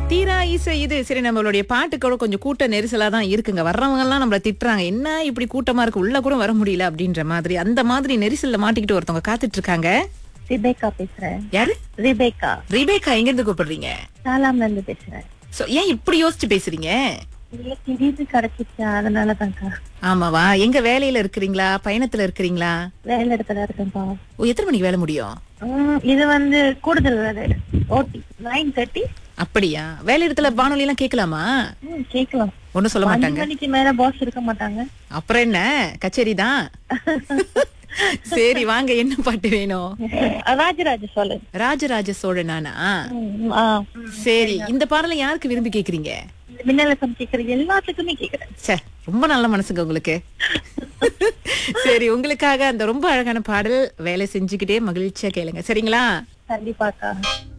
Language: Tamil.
தீரா இசை இது சரி நம்மளுடைய பாட்டுக்கூட கொஞ்சம் கூட்ட நெரிசலா தான் இருக்குங்க வர்றவங்க எல்லாம் நம்மள திட்டுறாங்க என்ன இப்படி கூட்டமா இருக்கு உள்ள கூட வர முடியல அப்படின்ற மாதிரி அந்த மாதிரி நெரிசல்ல மாட்டிக்கிட்டு ஒருத்தவங்க காத்துட்டு இருக்காங்க ரிபேக்கா பேசுறேன் யாரு ரிபேக்கா ரிபேக்கா எங்க இருந்து கூப்பிடுறீங்க சாலாம்ல இருந்து பேசுறேன் சோ ஏன் இப்படி யோசிச்சு பேசுறீங்க இல்ல திடீர்னு கிடைச்சிச்சு அதனாலதான்க்கா ஆமாவா எங்க வேலையில இருக்கிறீங்களா பயணத்துல இருக்கிறீங்களா வேலை இடத்துல இருக்கேன்ப்பா ஓ எத்தனை மணிக்கு வேலை முடியும் உம், இது வந்து கூடுதல் வேலை ஓட்டி நைன் தேர்ட்டி அப்படியா வேலை இடத்துல வானொலி எல்லாம் கேட்கலாமா கேட்கலாம் ஒண்ணும் சொல்ல அஞ்சு மாட்டாங்க மணிக்கு மேல பாஸ் இருக்க மாட்டாங்க அப்புறம் என்ன கச்சேரி தான் சரி வாங்க என்ன பாட்டு வேணும் ராஜராஜ சோழன் ராஜராஜ சோழனானா உம், ஆ. சரி இந்த பாடலை யாருக்கு விரும்பி கேக்குறீங்க இந்த மின்னலசம் கேக்குற எல்லாத்துக்குமே கேக்குறேன் ச்சே ரொம்ப நல்ல மனசுங்க உங்களுக்கு சரி உங்களுக்காக அந்த ரொம்ப அழகான பாடல் வேலை செஞ்சுக்கிட்டே மகிழ்ச்சியா கேளுங்க சரிங்களா கண்டிப்பாக்கா